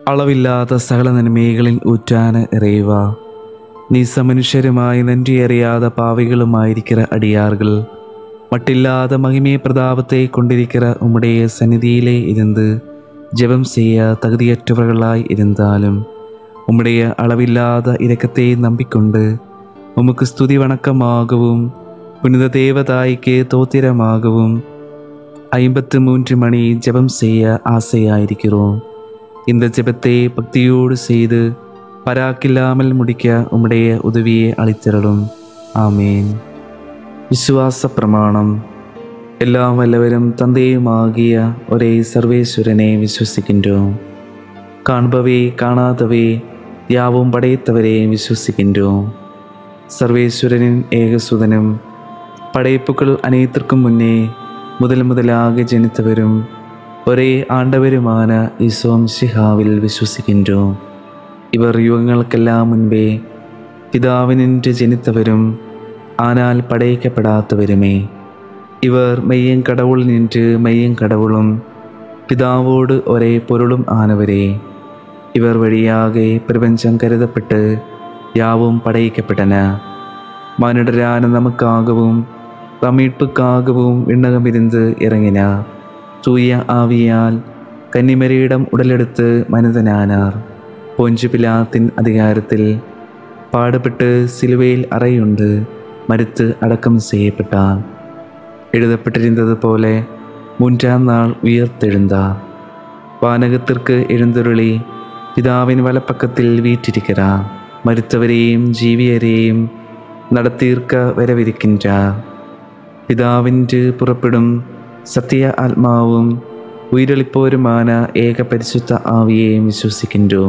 അളവില്ലാത്ത സകല നന്മകളിൽ ഊറ്റാന് ഇറയുക നീ സമനുഷ്യരുമായി നன்றி അറിയാத பாவிகளுமாயிருக்கிற அடியார்கள் மட்டில்லாத மகிமை பிரதாபத்தை கொண்டிருக்கிற உம்முடைய சந்நிதியிலே இருந்து ஜெபம் செய்ய தகுதியற்றவர்களாய் இருந்தாலும் உம்முடைய அளவில்லாத இரக்கத்தை நம்பிக்கொண்டு உமக்கு ஸ்துதி வணக்கமாகவும் புனித தேவதாய்க்கு தோத்திரமாகவும் ஐம்பத்து மூன்று மணி ஜெபம் செய்ய ஆசையாயிருக்கிறோம் இந்த ஜெபத்தை பக்தியோடு செய்து பராக்கில்லாமல் முடிக்க உம்முடைய உதவியை அளித்திரளும் ஆமேன் വിശ്വാസ പ്രമാണം എല്ലാം വല്ലവരും തന്തയുമാകിയ ഒരേ സർവേശ്വരനെ വിശ്വസിക്കുന്നു കാണുபவே കാണാதவே யாவும் படைத்தவரே விசுவசிக்கின்றோம் சர்வேஸ்வரனின் ஏகசுதனும் படைப்புகள் அனைத்திற்கும் முன்னே முதல் முதலாக ஜனித்தவரும் ஒரே ஆண்டவருமான ഈശോം ശിഹാവിൽ വിശ്വസിക്കിன்றோம் ഇവർ യുഗങ്ങൾക്കെല്ലാം മുൻപേ പിതാവിനിன்று ജനിത്തവരും ஆனால் படைக்கப்படாதவருமே இவர் மெய்யன் கடவுள் நின்று மெய்யன் கடவுளும் பிதாவோடு ஒரே பொருளும் ஆனவரே இவர் வழியாக பிரபஞ்சம் கருதப்பட்டு யாவும் படைக்கப்பட்டன மனிதரான நமக்காகவும் மீட்புக்காகவும் விண்ணகமிருந்து இறங்கினார் தூய ஆவியால் கன்னிமரியிடம் உடலெடுத்து மனிதனானார் பொஞ்சு பிலாத்தின் அதிகாரத்தில் பாடுபட்டு சிலுவையில் அறையுண்டு மறித்து அடக்கம் செய்யப்பட்டார் எழுதப்பட்டிருந்தது போல மூன்றாம் நாள் உயர்த்தெழுந்தார் வானகத்திற்கு எழுந்தருளி பிதாவின் வலப்பக்கத்தில் வீற்றிருக்கிறார் மருத்துவரையும் ஜீவியரையும் நடத்தீர்க்க வரவிருக்கின்றார் പിതാവിൻ്റെ പുറപ്പെടും സത്യ ആത്മാവും ഉയരളിപ്പോരുமான ഏക പരിശുദ്ധ ആവിയെയും വിശ്വസിക്കുന്നു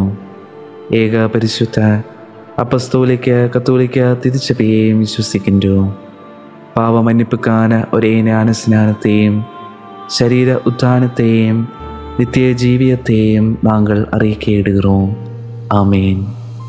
ഏക പരിശുദ്ധ അപ്പസ്തോലിക്ക കത്തോലിക്ക തിരിച്ചപ്പയെയും വിശ്വസിക്കുന്നു പാവമன்னிப்புக்கான ഒരേ ஞானസ്നാനത്തെയും ശരീര ഉത്ഥാനത്തെയും നിത്യജീവിയത്തെയും നാങ്കൾ അറിയിക്കയിടുகிறோம் ஆமேன்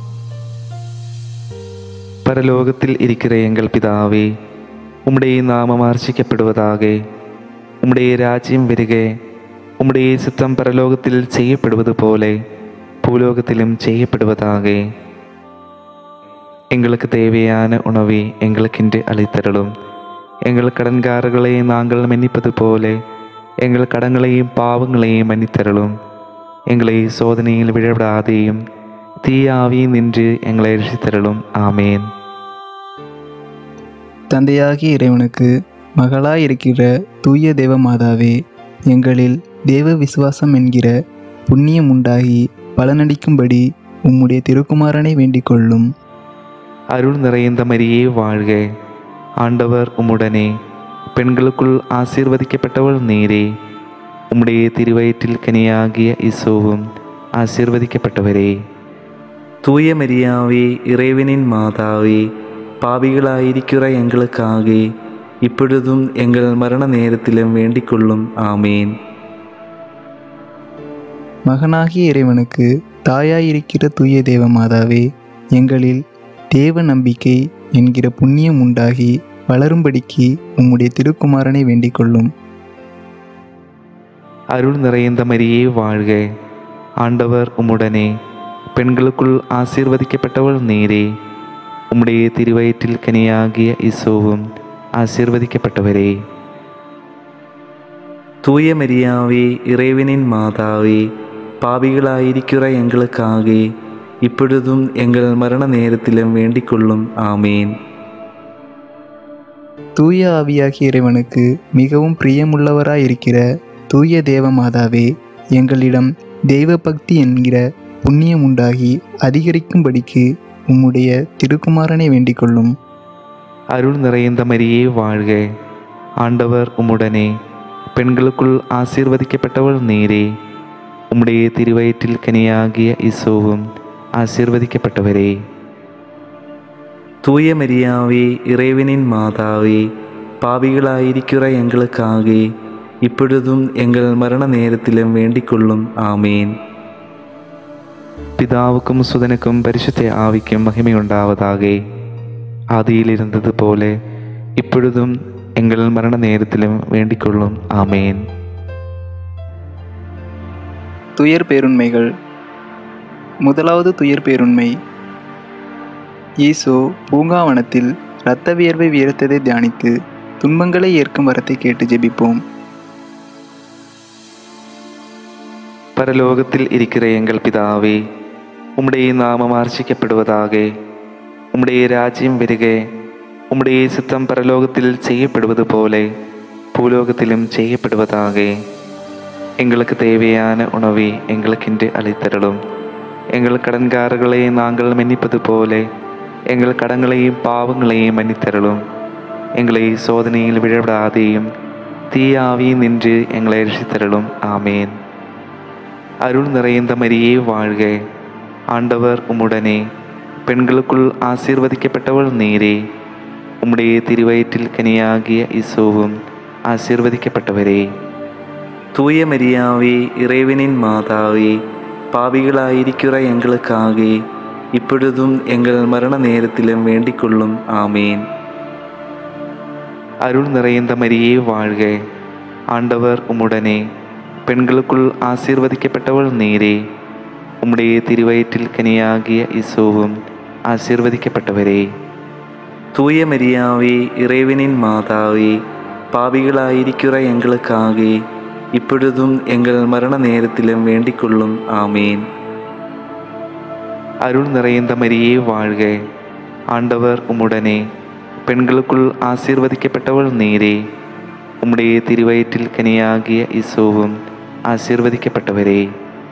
பரலோகத்தில் இருக்கிற எங்கள் பிதாவே உம்முடைய நாமம் ஆர்ச்சிக்கப்படுவதாக உம்முடைய ராஜ்யம் வருக உம்முடைய சித்தம் பரலோகத்தில் செய்யப்படுவது போல பூலோகத்திலும் செய்யப்படுவதாக எங்களுக்கு தேவையான உணவை எங்களுக்கென்று அளித்தருளும் எங்கள் கடன்காரர்களை நாங்கள் மன்னிப்பது போல எங்கள் கடன்களையும் பாவங்களையும் மன்னித்தருளும் எங்களை சோதனையில் விழவிடாதேயும் தீய ஆவியில் நின்று எங்களை ரசித்தருளும் ஆமேன் தந்தையாகிய இறைவனுக்கு மகளாயிருக்கிற தூய தேவ மாதாவே எங்களில் தேவ விசுவாசம் என்கிற புண்ணியம் உண்டாகி பலனளிக்கும்படி உம்முடைய திருக்குமாரனை வேண்டிக் கொள்ளும் அருள் நிறைந்த மரியே வாழ்க ஆண்டவர் உம்முடனே பெண்களுக்குள் ஆசீர்வதிக்கப்பட்டவள் நீரே உம்முடைய திருவயிற்றில் கனியாகிய இசோவும் ஆசீர்வதிக்கப்பட்டவரே தூய மரியாவே இறைவனின் மாதாவே பாவிகளாயிருக்கிற எங்களுக்காக இப்பொழுதும் எங்கள் மரண நேரத்திலும் வேண்டிக்கொள்ளும் ஆமேன் மகனாகிய இறைவனுக்கு தாயாயிருக்கிற தூய தேவ மாதாவே எங்களில் தேவ நம்பிக்கை என்கிற புண்ணியம் உண்டாகி வளரும்படிக்கு உம்முடைய திருக்குமாரனை வேண்டிக் கொள்ளும் அருள் நிறைந்த மரியே வாழ்க ஆண்டவர் உம்முடனே பெண்களுக்குள் ஆசீர்வதிக்கப்பட்டவள் நீரே உம்முடைய திருவயிற்றில் கனியாகிய இசோவும் ஆசீர்வதிக்கப்பட்டவரே தூய மரியாவே இறைவனின் மாதாவே பாவிகளாயிருக்கிற எங்களுக்காக இப்பொழுதும் எங்கள் மரண நேரத்திலும் வேண்டிக்கொள்ளும் ஆமேன் தூய ஆவியாகிய இறைவனுக்கு மிகவும் பிரியமுள்ளவராயிருக்கிற தூய தேவ மாதாவே எங்களிடம் தெய்வ பக்தி என்கிற புண்ணியம் உண்டாகி அதிகரிக்கும்படிக்கு உம்முடைய திருக்குமாரனை வேண்டிக் கொள்ளும் அருள் நிறைந்த மரியே வாழ்க ஆண்டவர் உம்முடனே பெண்களுக்குள் ஆசீர்வதிக்கப்பட்டவள் நீரே உம்முடைய திருவயிற்றில் கனியாகிய இசோவும் ஆசீர்வதிக்கப்பட்டவரே தூய மரியாவே இறைவனின் மாதாவே பாவிகளாயிருக்கிற எங்களுக்காக இப்பொழுதும் எங்கள் மரண நேரத்திலும் வேண்டிக்கொள்ளும் ஆமேன் பிதாவுக்கும் சுதனுக்கும் பரிசுத்த ஆவிக்கும் மகிமையுண்டாவதாக ஆதியில் இருந்தது போல இப்பொழுதும் எங்கள் மரண நேரத்திலும் வேண்டிக்கொள்ளும் ஆமேன் துயர் பேருண்மைகள் முதலாவது துயர் பேருண்மை ஈசோ பூங்காவனத்தில் இரத்த வியர்வை வீரத்ததை தியானித்து துன்பங்களை ஏற்கும் வரத்தை கேட்டு ஜெபிப்போம் பரலோகத்தில் இருக்கிற எங்கள் பிதாவே உம்முடைய நாமம் ஆர்ச்சிக்கப்படுவதாக உம்முடைய ராஜ்யம் வருக உம்முடைய சித்தம் பரலோகத்தில் செய்யப்படுவது போல பூலோகத்திலும் செய்யப்படுவதாக எங்களுக்கு தேவையான உணவை எங்களுக்கென்று அளித்தருளும் எங்கள் கடன்காரர்களை நாங்கள் மன்னிப்பது போல எங்கள் கடங்களையும் பாவங்களையும் மன்னித்தருளும் எங்களை சோதனையில் விழவிடாதேயும் தீயாவி நின்று எங்களை ரசித்தருளும் ஆமேன் அருள் நிறைந்த மரியே வாழ்க ஆண்டவர் உம்முடனே பெண்களுக்குள் ஆசீர்வதிக்கப்பட்டவள் நீரே உம்முடைய திருவயிற்றில் கனியாகிய இசோவும் ஆசீர்வதிக்கப்பட்டவரே தூய மரியாவே இறைவனின் மாதாவே பாவிகளாயிருக்கிற எங்களுக்காக இப்பொழுதும் எங்கள் மரண நேரத்திலும் வேண்டிக் கொள்ளும் ஆமேன் அருள் நிறைந்த மரியே வாழ்க ஆண்டவர் உம்முடனே பெண்களுக்குள் ஆசீர்வதிக்கப்பட்டவள் நீரே உம்முடைய திருவயிற்றில் கனியாகிய இசோவும் ஆசீர்வதிக்கப்பட்டவரே தூய மரியாவே இறைவனின் மாதாவே பாவிகளாயிருக்கிற எங்களுக்காக இப்பொழுதும் எங்கள் மரண நேரத்திலும் வேண்டிக் கொள்ளும் ஆமேன் அருள் நிறைந்த மரியே வாழ்க ஆண்டவர் உம்முடனே பெண்களுக்குள் ஆசீர்வதிக்கப்பட்டவள் நீரே உம்முடைய திருவயிற்றில் கனியாகிய இசோவும் ஆசீர்வதிக்கப்பட்டவரே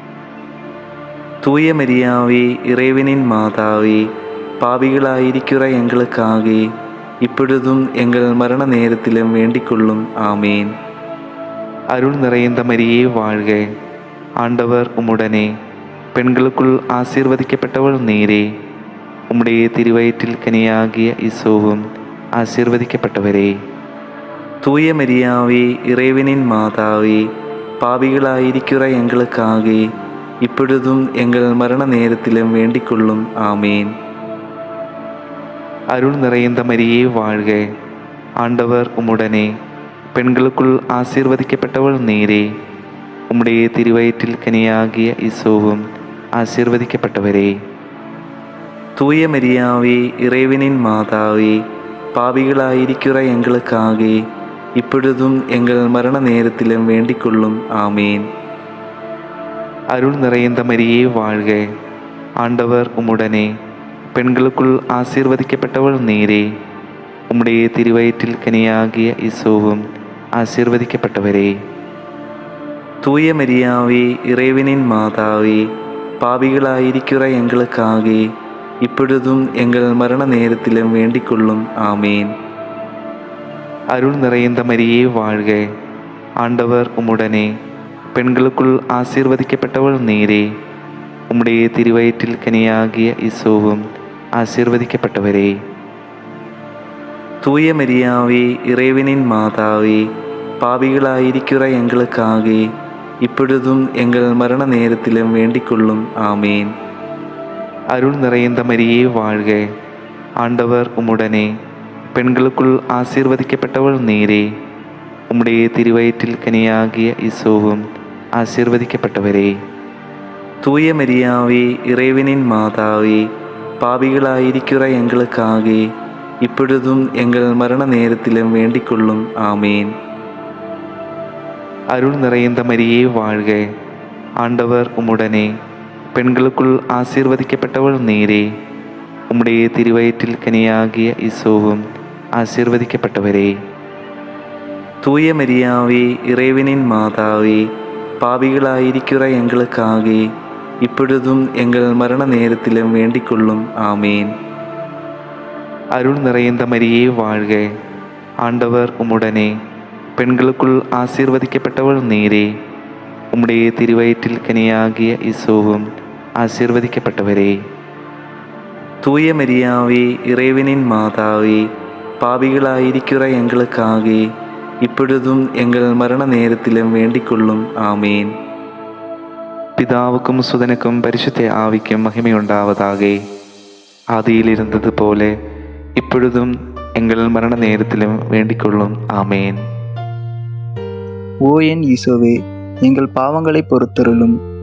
தூய மரியாவே இறைவனின் மாதாவே பாவிகளாயிருக்கிற எங்களுக்காக இப்பொழுதும் எங்கள் மரண நேரத்திலும் வேண்டிக் கொள்ளும் ஆமேன் அருள் நிறைந்த மரியே வாழ்க ஆண்டவர் உம்முடனே பெண்களுக்குள் ஆசீர்வதிக்கப்பட்டவள் நீரே உம்முடைய திருவயிற்றில் கனியாகிய இசோவும் ஆசீர்வதிக்கப்பட்டவரே தூய மரியாவே இறைவனின் மாதாவே பாவிகளாயிருக்கிற எங்களுக்காக இப்பொழுதும் எங்கள் மரண நேரத்திலும் வேண்டிக் கொள்ளும் ஆமேன் அருள் நிறைந்த மரியே வாழ்க ஆண்டவர் உம்முடனே பெண்களுக்குள் ஆசீர்வதிக்கப்பட்டவள் நீரே உம்முடைய திருவயிற்றில் கனியாகிய இசோவும் ஆசீர்வதிக்கப்பட்டவரே தூய மரியாவே இறைவனின் மாதாவே பாவிகளாயிருக்கிற எங்களுக்காக இப்பொழுதும் எங்கள் மரண நேரத்திலும் வேண்டிக் கொள்ளும் ஆமேன் அருள் நிறைந்த மரியே வாழ்க ஆண்டவர் உம்முடனே பெண்களுக்குள் ஆசீர்வதிக்கப்பட்டவள் நீரே உம்முடைய திருவயிற்றில் கனியாகிய இசோவும் ஆசீர்வதிக்கப்பட்டவரே தூய மரியாவே இறைவனின் மாதாவே பாவிகளாயிருக்கிற எங்களுக்காக இப்பொழுதும் எங்கள் மரண நேரத்திலும் வேண்டிக் கொள்ளும் ஆமேன் அருள் நிறைந்த மரியே வாழ்க ஆண்டவர் உம்முடனே பெண்களுக்குள் ஆசீர்வதிக்கப்பட்டவள் நீரே உம்முடைய திருவயிற்றில் கனியாகிய இசோவும் ஆசீர்வதிக்கப்பட்டவரே தூய மரியாவே இறைவனின் மாதாவே பாவிகளாயிருக்கிற எங்களுக்காக இப்பொழுதும் எங்கள் மரண நேரத்திலும் வேண்டிக் கொள்ளும் ஆமேன் அருள் நிறைந்த மரியே வாழ்க ஆண்டவர் உம்முடனே பெண்களுக்குள் ஆசீர்வதிக்கப்பட்டவள் நீரே உம்முடைய திருவயிற்றில் கனியாகிய இசோவும் ஆசீர்வதிக்கப்பட்டவரே தூய மரியாவே இறைவனின் மாதாவே பாவிகளாயிருக்கிற எங்களுக்காக இப்பொழுதும் எங்கள் மரண நேரத்திலும் வேண்டிக் கொள்ளும் ஆமேன் அருள் நிறைந்த மரியே வாழ்க ஆண்டவர் உம்முடனே பெண்களுக்குள் ஆசீர்வதிக்கப்பட்டவள் நீரே உம்முடைய திருவயிற்றில் கனியாகிய இசோவும் ஆசீர்வதிக்கப்பட்டவரே தூய மரியாவே இறைவனின் மாதாவே பாவிகளாயிருக்கிற எங்களுக்காக இப்பொழுதும் எங்கள் மரண நேரத்திலும் வேண்டிக் கொள்ளும் ஆமேன் அருள் நிறைந்த மரியே வாழ்க ஆண்டவர் உம்முடனே பெண்களுக்குள் ஆசீர்வதிக்கப்பட்டவள் நீரே உம்முடைய திருவயிற்றில் கனியாகிய இசோவும் ஆசீர்வதிக்கப்பட்டவரே தூய மரியாவே இறைவனின் மாதாவே பாவிகளாயிருக்கிற எங்களுக்காக இப்பொழுதும் எங்கள் மரண நேரத்திலும் வேண்டிக் கொள்ளும் ஆமேன் பிதாவுக்கும் சுதனுக்கும் பரிசுத்த ஆவிக்கும் மகிமையுண்டாவதாக ஆதியில் இருந்தது போல இப்பொழுதும் எங்கள் மரண நேரத்திலும் வேண்டிக் கொள்ளும் ஆமேன் ஓ என் ஈசோவே எங்கள் பாவங்களை பொறுத்தருளும்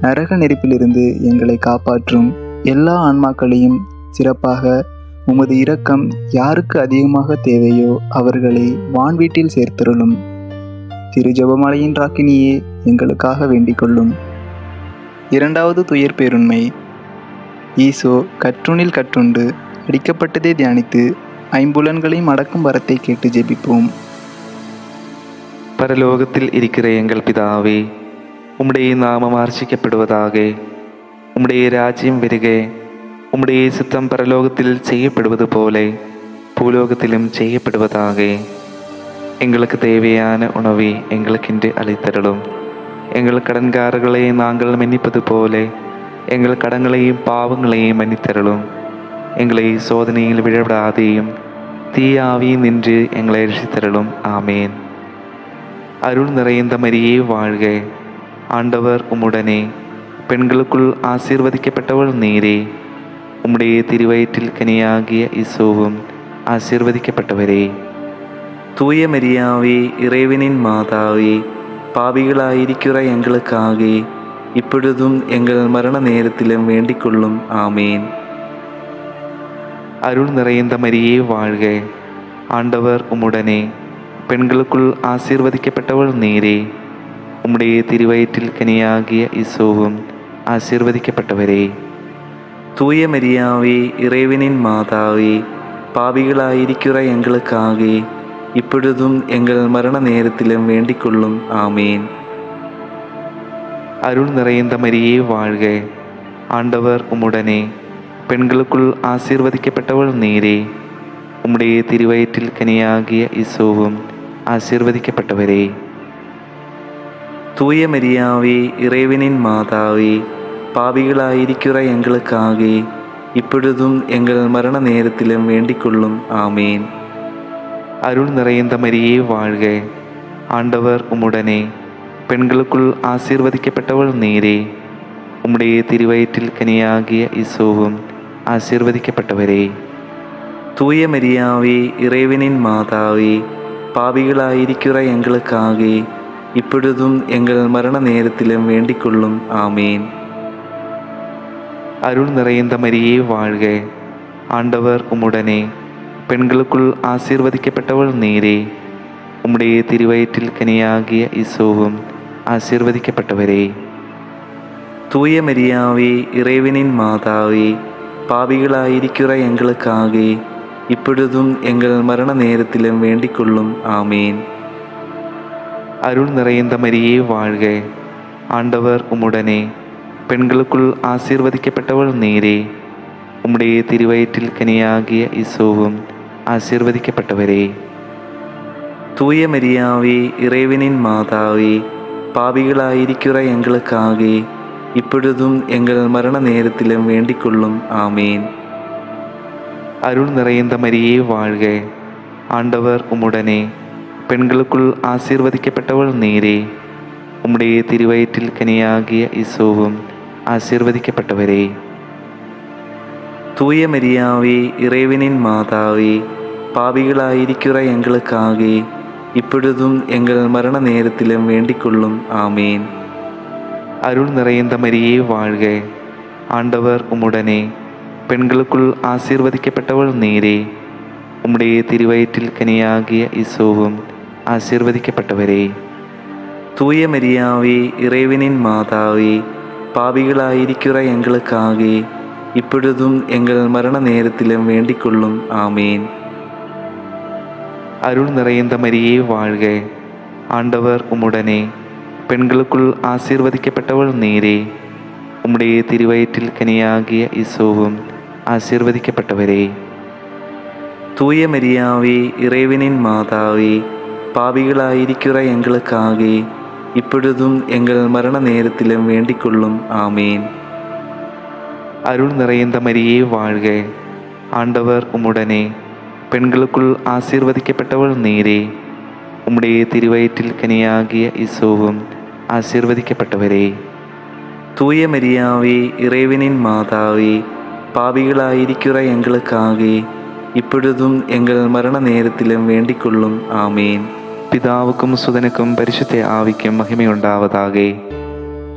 நரக நெருப்பிலிருந்து எங்களை காப்பாற்றும் எல்லா ஆன்மாக்களையும் சிறப்பாக உமது இரக்கம் யாருக்கு அதிகமாக தேவையோ அவர்களை வான்வீட்டில் சேர்த்தருளும் திரு ஜெபமலையின் ராக்கினியே எங்களுக்காக வேண்டிக் கொள்ளும் இரண்டாவது துயர் பேருண்மை ஈசோ கற்றுணில் கற்றுண்டு அடிக்கப்பட்டதை தியானித்து ஐம்புலன்களையும் அடக்கும் வரத்தை கேட்டு ஜெபிப்போம் பரலோகத்தில் இருக்கிற எங்கள் பிதாவே உம்முடைய நாமம் ஆர்ச்சிக்கப்படுவதாக உம்முடைய ராஜ்யம் வருக உம்முடைய சித்தம் பரலோகத்தில் செய்யப்படுவது போல பூலோகத்திலும் செய்யப்படுவதாக எங்களுக்கு தேவையான உணவை எங்களுக்கென்று அளித்தருளும் எங்கள் கடன்காரர்களை நாங்கள் மன்னிப்பது போல எங்கள் கடன்களையும் பாவங்களையும் மன்னித்தருளும் எங்களை சோதனையில் விழவிடாதேயும் தீயாவி நின்று எங்களை ரசித்தருளும் ஆமேன் அருள் நிறைந்த மரியே வாழ்க ஆண்டவர் உம்முடனே பெண்களுக்குள் ஆசீர்வதிக்கப்பட்டவள் நீரே உம்முடைய திருவயிற்றில் கனியாகிய இசோவும் ஆசீர்வதிக்கப்பட்டவரே தூய மரியாவே இறைவனின் மாதாவே பாவிகளாயிருக்கிற எங்களுக்காக இப்பொழுதும் எங்கள் மரண நேரத்திலும் வேண்டிக் கொள்ளும் ஆமேன் அருள் நிறைந்த மரியே வாழ்க ஆண்டவர் உம்முடனே பெண்களுக்குள் ஆசீர்வதிக்கப்பட்டவள் நீரே உம்முடைய திருவயிற்றில் கனியாகிய இசோவும் ஆசீர்வதிக்கப்பட்டவரே தூய மரியாவே இறைவனின் மாதாவே பாவிகளாயிருக்கிற எங்களுக்காக இப்பொழுதும் எங்கள் மரண நேரத்திலும் வேண்டிக் கொள்ளும் ஆமேன் அருள் நிறைந்த மரியே வாழ்க ஆண்டவர் உம்முடனே பெண்களுக்குள் ஆசீர்வதிக்கப்பட்டவள் நீரே உம்முடைய திருவயிற்றில் கனியாகிய இசோவும் ஆசீர்வதிக்கப்பட்டவரே தூய மரியாவே இறைவனின் மாதாவே பாவிகளாயிருக்கிற எங்களுக்காக இப்பொழுதும் எங்கள் மரண நேரத்திலும் வேண்டிக் கொள்ளும் ஆமேன் அருள் நிறைந்த மரியே வாழ்க ஆண்டவர் உம்முடனே பெண்களுக்குள் ஆசீர்வதிக்கப்பட்டவள் நீரே உம்முடைய திருவயிற்றில் கனியாகிய இசோவும் ஆசீர்வதிக்கப்பட்டவரே தூய மரியாவே இறைவனின் மாதாவே பாவிகளாயிருக்கிற எங்களுக்காக இப்பொழுதும் எங்கள் மரண நேரத்திலும் வேண்டிக் கொள்ளும் ஆமேன் அருள் நிறைந்த மரியே வாழ்க ஆண்டவர் உம்முடனே பெண்களுக்குள் ஆசீர்வதிக்கப்பட்டவள் நீரே உம்முடைய திருவயிற்றில் கனியாகிய இசோவும் ஆசீர்வதிக்கப்பட்டவரே தூய மரியாவே இறைவனின் மாதாவே பாவிகளாயிருக்கிற எங்களுக்காக இப்பொழுதும் எங்கள் மரண நேரத்திலும் வேண்டிக் கொள்ளும் ஆமேன் அருள் நிறைந்த மரியே வாழ்க ஆண்டவர் உம்முடனே பெண்களுக்குள் ஆசீர்வதிக்கப்பட்டவள் நீரே உம்முடைய திருவயிற்றில் கனியாகிய இசோவும் ஆசீர்வதிக்கப்பட்டவரே தூய மரியாவே இறைவனின் மாதாவே பாவிகளாயிருக்கிற எங்களுக்காக இப்பொழுதும் எங்கள் மரண நேரத்திலும் வேண்டிக் கொள்ளும் ஆமேன் அருள் நிறைந்த மரியே வாழ்க ஆண்டவர் உம்முடனே பெண்களுக்குள் ஆசீர்வதிக்கப்பட்டவள் நீரே உம்முடைய திருவயிற்றில் கனியாகிய இசோவும் ஆசீர்வதிக்கப்பட்டவரே தூய மரியாவே இறைவனின் மாதாவே பாவிகளாயிருக்கிற எங்களுக்காக இப்பொழுதும் எங்கள் மரண நேரத்திலும் வேண்டிக் கொள்ளும் ஆமேன் அருள் நிறைந்த மரியே வாழ்க ஆண்டவர் உம்முடனே பெண்களுக்குள் ஆசீர்வதிக்கப்பட்டவள் நீரே உம்முடைய திருவயிற்றில் கனியாகிய இசோவும் ஆசீர்வதிக்கப்பட்டவரே தூய மரியாவே இறைவனின் மாதாவே பாவிகளாயிருக்கிற எங்களுக்காக இப்பொழுதும் எங்கள் மரண நேரத்திலும் வேண்டிக் கொள்ளும் ஆமேன் அருள் நிறைந்த மரியே வாழ்க ஆண்டவர் உம்முடனே பெண்களுக்குள் ஆசீர்வதிக்கப்பட்டவள் நீரே உம்முடைய திருவயிற்றில் கனியாகிய இசோவும் ஆசீர்வதிக்கப்பட்டவரே தூய மரியாவே இறைவனின் மாதாவே பாவிகளாயிருக்கிற எங்களுக்காக இப்பொழுதும் எங்கள் மரண நேரத்திலும் வேண்டிக் கொள்ளும் ஆமேன் அருள் நிறைந்த மரியே வாழ்க ஆண்டவர் உம்முடனே பெண்களுக்குள் ஆசீர்வதிக்கப்பட்டவள் நீரே உம்முடைய திருவயிற்றில் கனியாகிய இசோவும் ஆசீர்வதிக்கப்பட்டவரே தூய மரியாவே இறைவனின் மாதாவே பாவிகளாயிருக்கிற எங்களுக்காக இப்பொழுதும் எங்கள் மரண நேரத்திலும் வேண்டிக் கொள்ளும் ஆமேன் பிதாவுக்கும் சுதனுக்கும் பரிசுத்த ஆவிக்கும் மகிமையுண்டாவதாக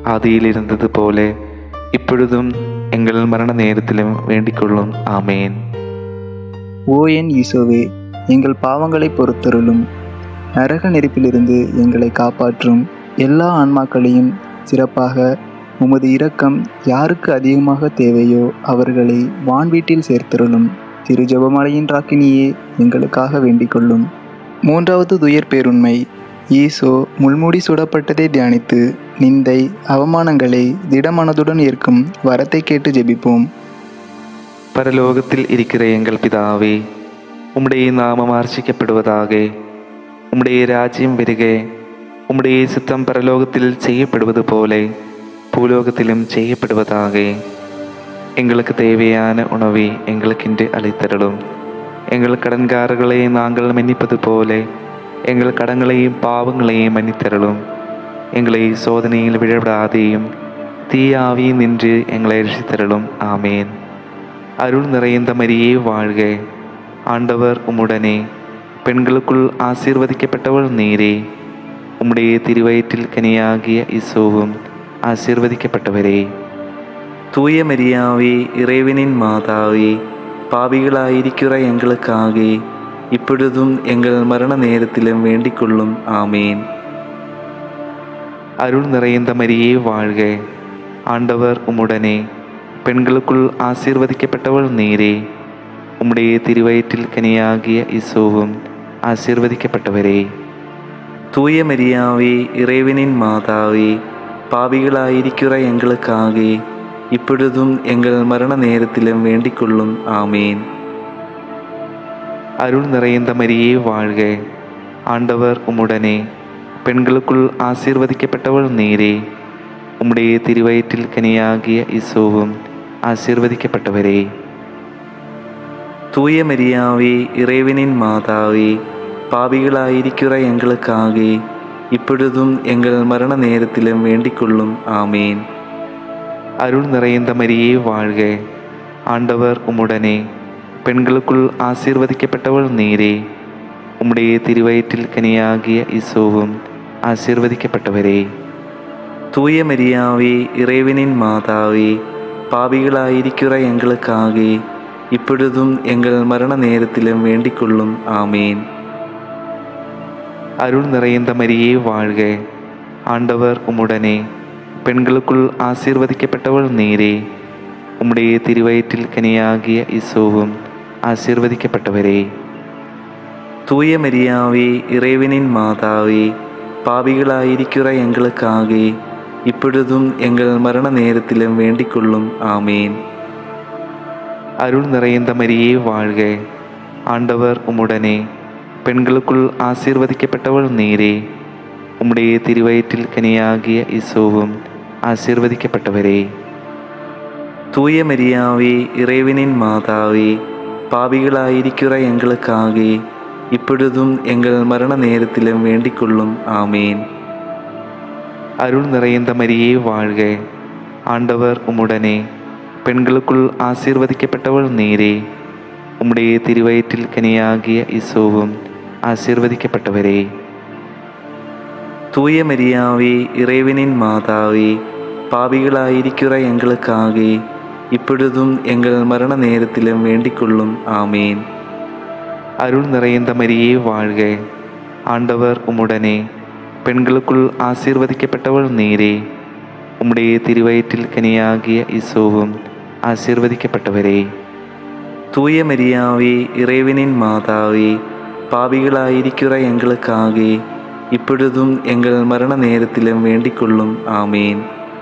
ஆதியில் இருந்தது போல இப்பொழுதும் எங்கள் மரண நேரத்திலும் வேண்டிக்கொள்ளும் ஆமேன் ஓ என் ஈசோவே எங்கள் பாவங்களை பொறுத்தருளும் நரக நெருப்பிலிருந்து எங்களை காப்பாற்றும் எல்லா ஆன்மாக்களையும் சிறப்பாக உமது இரக்கம் யாருக்கு அதிகமாக தேவையோ அவர்களை வான்வீட்டில் சேர்த்தருளும் திரு ஜெபமலையின் ராக்கினியே எங்களுக்காக வேண்டிக் கொள்ளும் மூன்றாவது துயர் பேருண்மை ஈசோ முள்முடி சுடப்பட்டதை தியானித்து நிந்தை அவமானங்களை திடமனதுடன் ஏற்கும் வரத்தை கேட்டு ஜெபிப்போம் பரலோகத்தில் இருக்கிற எங்கள் பிதாவே உம்முடைய நாமம் ஆர்ச்சிக்கப்படுவதாக உம்முடைய ராஜ்யம் வருக உம்முடைய சித்தம் பரலோகத்தில் செய்யப்படுவது போல பூலோகத்திலும் செய்யப்படுவதாக எங்களுக்கு தேவையான உணவை எங்களுக்கென்று அளித்தருளும் எங்கள் கடன்காரர்களை நாங்கள் மன்னிப்பது போல எங்கள் கடங்களையும் பாவங்களையும் மன்னித்தருளும் எங்களை சோதனையில் விழவிடாதேயும் தீயாவி நின்று எங்களை ரசித்தருளும் ஆமேன் அருள் நிறைந்த மரியே வாழ்க ஆண்டவர் உம்முடனே பெண்களுக்குள் ஆசீர்வதிக்கப்பட்டவள் நீரே உம்முடைய திருவயிற்றில் கனியாகிய இசோவும் ஆசீர்வதிக்கப்பட்டவரே தூய மரியாவே இறைவனின் மாதாவே பாவிகளாயிருக்கிற எங்களுக்காக இப்பொழுதும் எங்கள் மரண நேரத்திலும் வேண்டிக்கொள்ளும் ஆமேன் அருள் நிறைந்த மரியே வாழ்க ஆண்டவர் உம்முடனே பெண்களுக்குள் ஆசீர்வதிக்கப்பட்டவள் நீரே உம்முடைய திருவயிற்றில் கனியாகிய இசோவும் ஆசீர்வதிக்கப்பட்டவரே தூய மரியாவே இறைவனின் மாதாவே பாவிகளாயிருக்கிற எங்களுக்காக இப்பொழுதும் எங்கள் மரண நேரத்திலும் வேண்டிக்கொள்ளும் ஆமேன் அருள் நிறைந்த மரியே வாழ்க ஆண்டவர் உம்முடனே பெண்களுக்குள் ஆசீர்வதிக்கப்பட்டவள் நீரே உம்முடைய திருவயிற்றில் கனியாகிய இசோவும் ஆசீர்வதிக்கப்பட்டவரே தூய மரியாவே இறைவனின் மாதாவே பாவிகளாயிருக்கிற எங்களுக்காக இப்பொழுதும் எங்கள் மரண நேரத்திலும் வேண்டிக்கொள்ளும் ஆமேன் அருள் நிறைந்த மரியே வாழ்க ஆண்டவர் உம்முடனே பெண்களுக்குள் ஆசீர்வதிக்கப்பட்டவள் நீரே உம்முடைய திருவயிற்றில் கனியாகிய இசோவும் ஆசீர்வதிக்கப்பட்டவரே தூய மரியாவே இறைவனின் மாதாவே பாவிகளாயிருக்கிற எங்களுக்காக இப்பொழுதும் எங்கள் மரண நேரத்திலும் வேண்டிக்கொள்ளும் ஆமேன் அருள் நிறைந்த மரியே வாழ்க ஆண்டவர் உம்முடனே பெண்களுக்குள் ஆசீர்வதிக்கப்பட்டவள் நீரே உம்முடைய திருவயிற்றில் கனியாகிய இசோவும் ஆசீர்வதிக்கப்பட்டவரே தூய மரியாவே இறைவனின் மாதாவே பாவிகளாயிருக்கிற எங்களுக்காக இப்பொழுதும் எங்கள் மரண நேரத்திலும் வேண்டிக்கொள்ளும் ஆமேன் அருள் நிறைந்த மரியே வாழ்க ஆண்டவர் உம்முடனே பெண்களுக்குள் ஆசீர்வதிக்கப்பட்டவள் நீரே உம்முடைய திருவயிற்றில் கனியாகிய இசோவும் ஆசீர்வதிக்கப்பட்டவரே தூய மரியாவே இறைவனின் மாதாவே பாவிகளாயிருக்கிற எங்களுக்காக இப்பொழுதும் எங்கள் மரண நேரத்திலும் வேண்டிக்கொள்ளும் ஆமேன் அருள் நிறைந்த மரியே வாழ்க ஆண்டவர் உம்முடனே பெண்களுக்குள் ஆசீர்வதிக்கப்பட்டவள் நீரே உம்முடைய திருவயிற்றில் கனியாகிய இசோவும் ஆசீர்வதிக்கப்பட்டவரே தூய மரியாவே இறைவனின் மாதாவே பாவிகளாயிருக்கிற எங்களுக்காக இப்பொழுதும் எங்கள் மரண நேரத்திலும் வேண்டிக்கொள்ளும் ஆமேன் அருள் நிறைந்த மரியே வாழ்க ஆண்டவர் உம்முடனே பெண்களுக்குள் ஆசீர்வதிக்கப்பட்டவள் நீரே உம்முடைய திருவயிற்றில் கனியாகிய இசோவும் ஆசீர்வதிக்கப்பட்டவரே தூய மரியாவே இறைவனின் மாதாவே பாவிகளாயிருக்கிற எங்களுக்காக இப்பொழுதும் எங்கள் மரண நேரத்திலும் வேண்டிக்கொள்ளும் ஆமேன்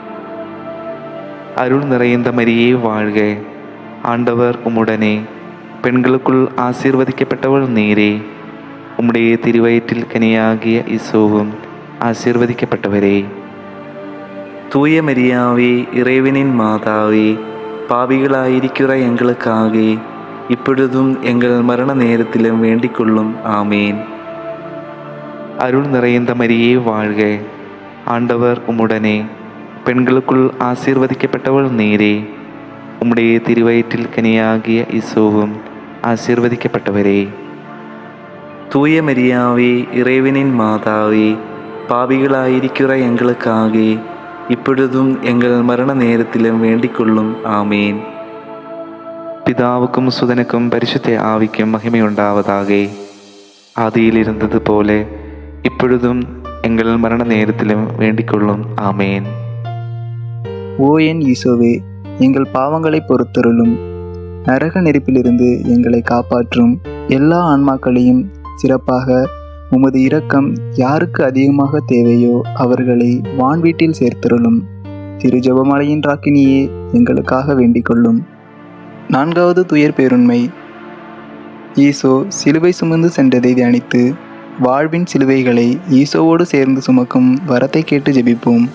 அருள் நிறைந்த மரியே வாழ்க ஆண்டவர் உம்முடனே பெண்களுக்குள் ஆசீர்வதிக்கப்பட்டவள் நீரே உம்முடைய திருவயிற்றில் கனியாகிய இசோவும் ஆசீர்வதிக்கப்பட்டவரே தூய மரியாவே இறைவனின் மாதாவே பாவிகளாயிருக்கிற எங்களுக்காக இப்பொழுதும் எங்கள் மரண நேரத்திலும் வேண்டிக்கொள்ளும் ஆமேன் அருள் நிறைந்த மரியே வாழ்க ஆண்டவர் உம்முடனே பெண்களுக்குள் ஆசீர்வதிக்கப்பட்டவள் நீரே உம்முடைய திருவயிற்றில் கனியாகிய இசோவும் ஆசீர்வதிக்கப்பட்டவரே தூய மரியாவே இறைவனின் மாதாவே பாவிகளாயிருக்கிற எங்களுக்காக இப்பொழுதும் எங்கள் மரண நேரத்திலும் வேண்டிக்கொள்ளும் ஆமேன் பிதாவுக்கும் சுதனுக்கும் பரிசுத்த ஆவிக்கும் மகிமையுண்டாவதாக ஆதியில் இருந்தது போல இப்பொழுதும் எங்கள் மரண நேரத்திலும் வேண்டிக்கொள்ளும் ஆமேன் ஓ என் ஈசோவே எங்கள் பாவங்களை பொறுத்தருளும் நரக நெருப்பிலிருந்து எங்களை காப்பாற்றும் எல்லா ஆன்மாக்களையும் சிறப்பாக உமது இரக்கம் யாருக்கு அதிகமாக தேவையோ அவர்களை வான்வீட்டில் சேர்த்தருளும் திரு ஜெபமலையின் ராக்கினியே எங்களுக்காக வேண்டிக்கொள்ளும் நான்காவது துயர் பேருண்மை ஈசோ சிலுவை சுமந்து சென்றதை தியானித்து வாழ்வின் சிலுவைகளை ஈசோவோடு சேர்ந்து சுமக்கும் வரத்தை கேட்டு ஜெபிப்போம்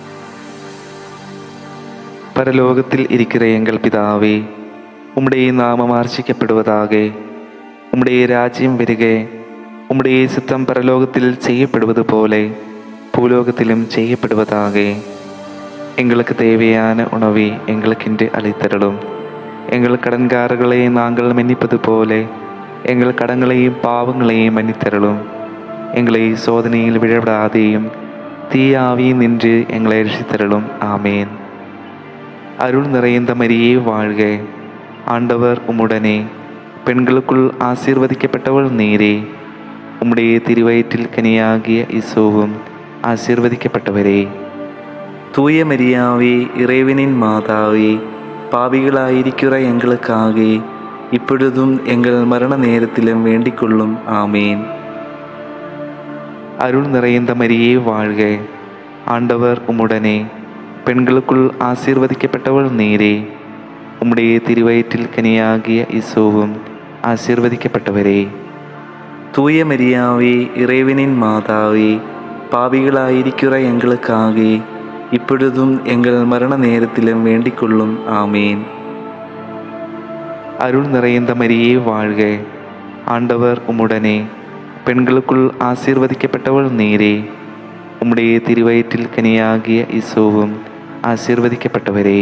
பரலோகத்தில் இருக்கிற எங்கள் பிதாவே உம்முடைய நாமம் ஆர்ச்சிக்கப்படுவதாக உம்முடைய ராஜ்யம் வருக உம்முடைய சித்தம் பரலோகத்தில் செய்யப்படுவது போல பூலோகத்திலும் செய்யப்படுவதாக எங்களுக்கு தேவையான உணவை எங்களுக்கென்று அளித்தருளும் எங்கள் கடன்காரர்களை நாங்கள் மன்னிப்பது போல எங்கள் கடன்களையும் பாவங்களையும் மன்னித்தருளும் எங்களை சோதனையில் விழவிடாதேயும் தீயாவியும் நின்று எங்களை ரசித்தருளும் ஆமேன் அருள் நிறைந்த மரியே வாழ்க ஆண்டவர் உம்முடனே பெண்களுக்குள் ஆசீர்வதிக்கப்பட்டவள் நீரே உம்முடைய திருவயிற்றில் கனியாகிய இசோவும் ஆசீர்வதிக்கப்பட்டவரே தூய மரியாவே இறைவனின் மாதாவே பாவிகளாயிருக்கிற எங்களுக்காக இப்பொழுதும் எங்கள் மரண நேரத்திலும் வேண்டிக்கொள்ளும் ஆமேன் அருள் நிறைந்த மரியே வாழ்க ஆண்டவர் உம்முடனே பெண்களுக்குள் ஆசீர்வதிக்கப்பட்டவள் நீரே உம்முடைய திருவயிற்றில் கனியாகிய இசோவும் ஆசீர்வதிக்கப்பட்டவரே தூய மரியாவே இறைவனின் மாதாவே பாவிகளாயிருக்கிற எங்களுக்காக இப்பொழுதும் எங்கள் மரண நேரத்திலும் வேண்டிக்கொள்ளும் ஆமேன் அருள் நிறைந்த மரியே வாழ்க ஆண்டவர் உம்முடனே பெண்களுக்குள் ஆசீர்வதிக்கப்பட்டவள் நீரே உம்முடைய திருவயிற்றில் கனியாகிய இசோவும் ஆசீர்வதிக்கப்பட்டவரே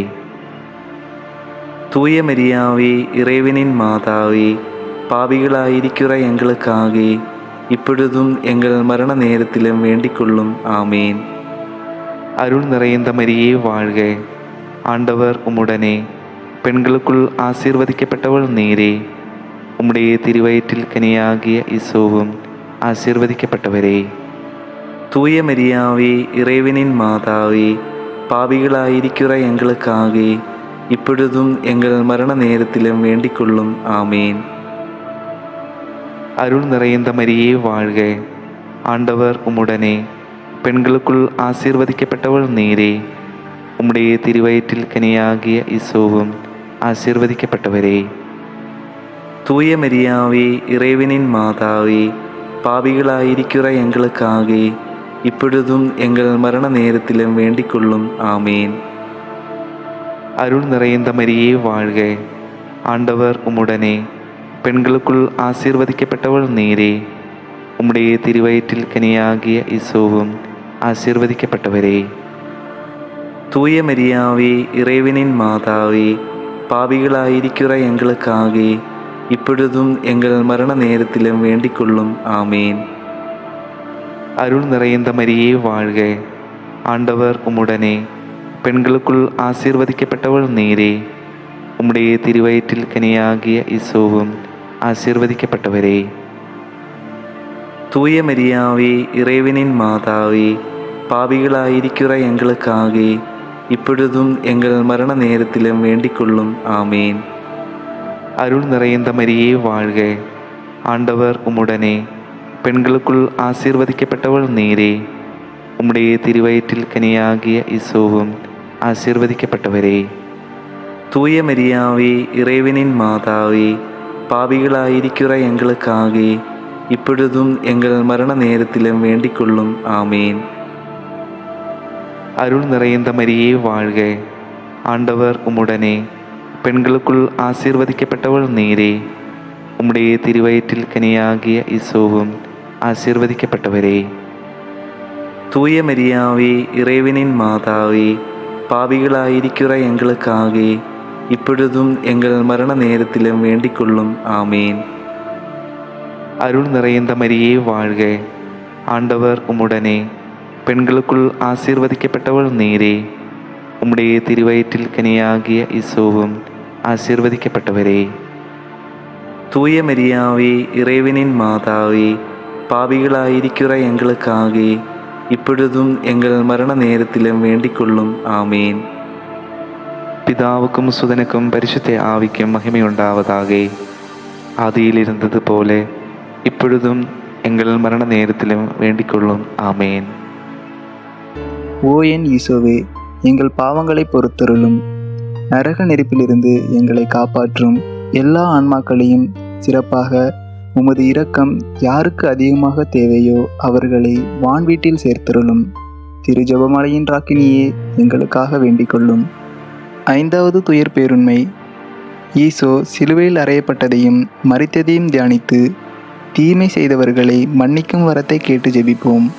தூய மரியாவே இறைவனின் மாதாவே பாவிகளாயிருக்கிற எங்களுக்காக இப்பொழுதும் எங்கள் மரண நேரத்திலும் வேண்டிக்கொள்ளும் ஆமேன் அருள் நிறைந்த மரியே வாழ்க ஆண்டவர் உம்முடனே பெண்களுக்குள் ஆசீர்வதிக்கப்பட்டவள் நீரே உம்முடைய திருவயிற்றில் கனியாகிய இசோவும் ஆசீர்வதிக்கப்பட்டவரே தூய மரியாவே இறைவனின் மாதாவே பாவிகளாயிருக்கிற எங்களுக்காக இப்பொழுதும் எங்கள் மரண நேரத்திலும் வேண்டிக்கொள்ளும் ஆமேன் அருள் நிறைந்த மரியே வாழ்க ஆண்டவர் உம்முடனே பெண்களுக்குள் ஆசீர்வதிக்கப்பட்டவள் நீரே உம்முடைய திருவயிற்றில் கனியாகிய இசோவும் ஆசீர்வதிக்கப்பட்டவரே தூய மரியாவே இறைவனின் மாதாவே பாவிகளாயிருக்கிற எங்களுக்காக இப்பொழுதும் எங்கள் மரண நேரத்திலும் வேண்டிக்கொள்ளும் ஆமேன் அருள் நிறைந்த மரியே வாழ்க ஆண்டவர் உம்முடனே பெண்களுக்குள் ஆசீர்வதிக்கப்பட்டவள் நீரே உம்முடைய திருவயிற்றில் கனியாகிய இசோவும் ஆசீர்வதிக்கப்பட்டவரே தூய மரியாவே இறைவனின் மாதாவே பாவிகளாயிருக்கிற எங்களுக்காக இப்பொழுதும் எங்கள் மரண நேரத்திலும் வேண்டிக்கொள்ளும் ஆமேன் அருள் நிறைந்த மரியே வாழ்க ஆண்டவர் உம்முடனே பெண்களுக்குள் ஆசீர்வதிக்கப்பட்டவள் நீரே உம்முடைய திருவயிற்றில் கனியாகிய இசோவும் ஆசீர்வதிக்கப்பட்டவரே தூய மரியாவே இறைவனின் மாதாவே பாவிகளாயிருக்கிற எங்களுக்காக இப்பொழுதும் எங்கள் மரண நேரத்திலும் வேண்டிக்கொள்ளும் ஆமேன் அருள் நிறைந்த மரியே வாழ்க ஆண்டவர் உம்முடனே பெண்களுக்குள் ஆசீர்வதிக்கப்பட்டவள் நீரே உம்முடைய திருவயிற்றில் கனியாகிய இசோவும் ஆசீர்வதிக்கப்பட்டவரே தூய மரியாவே இறைவனின் மாதாவே பாவிகளாயிருக்கிற எங்களுக்காக இப்பொழுதும் எங்கள் மரண நேரத்திலும் வேண்டிக்கொள்ளும் ஆமேன் அருள் நிறைந்த மரியே வாழ்க ஆண்டவர் உம்முடனே பெண்களுக்குள் ஆசீர்வதிக்கப்பட்டவள் நீரே உம்முடைய திருவயிற்றில் கனியாகிய இசோவும் ஆசீர்வதிக்கப்பட்டவரே தூய மரியாவே இறைவனின் மாதாவே பாவிகளாயிருக்கிற எங்களுக்காக இப்பொழுதும் எங்கள் மரண நேரத்திலும் வேண்டிக்கொள்ளும் ஆமேன் அருள் நிறைந்த மரியே வாழ்க ஆண்டவர் உம்முடனே பெண்களுக்குள் ஆசீர்வதிக்கப்பட்டவள் நீரே உம்முடைய திருவயிற்றில் கனியாகிய இசோவும் ஆசீர்வதிக்கப்பட்டவரே தூய மரியாவே இறைவனின் மாதாவே பாவிகளாயிருக்கிற எங்களுக்காக இப்பொழுதும் எங்கள் மரண நேரத்திலும் வேண்டிக் கொள்ளும் ஆமேன் பிதாவுக்கும் சுதனுக்கும் பரிசுத்த ஆவிக்கும் மகிமையுண்டாவதாக ஆதியில் இருந்தது போல இப்பொழுதும் எங்கள் மரண நேரத்திலும் வேண்டிக் கொள்ளும் ஆமேன் ஓ என் ஈசோவே எங்கள் பாவங்களை பொறுத்தருளும் நரக நெருப்பிலிருந்து எங்களை காப்பாற்றும் எல்லா ஆன்மாக்களையும் சிறப்பாக உமது இரக்கம் யாருக்கு அதிகமாக தேவையோ அவர்களை வான்வீட்டில் சேர்த்தருளும் திரு ஜெபமலையின் ராக்கினியே எங்களுக்காக வேண்டிக் கொள்ளும் ஐந்தாவது துயர் பேருண்மை ஈசோ சிலுவையில் அறையப்பட்டதையும் மறித்ததையும் தியானித்து தீமை செய்தவர்களை மன்னிக்கும் வரத்தை கேட்டு ஜெபிப்போம்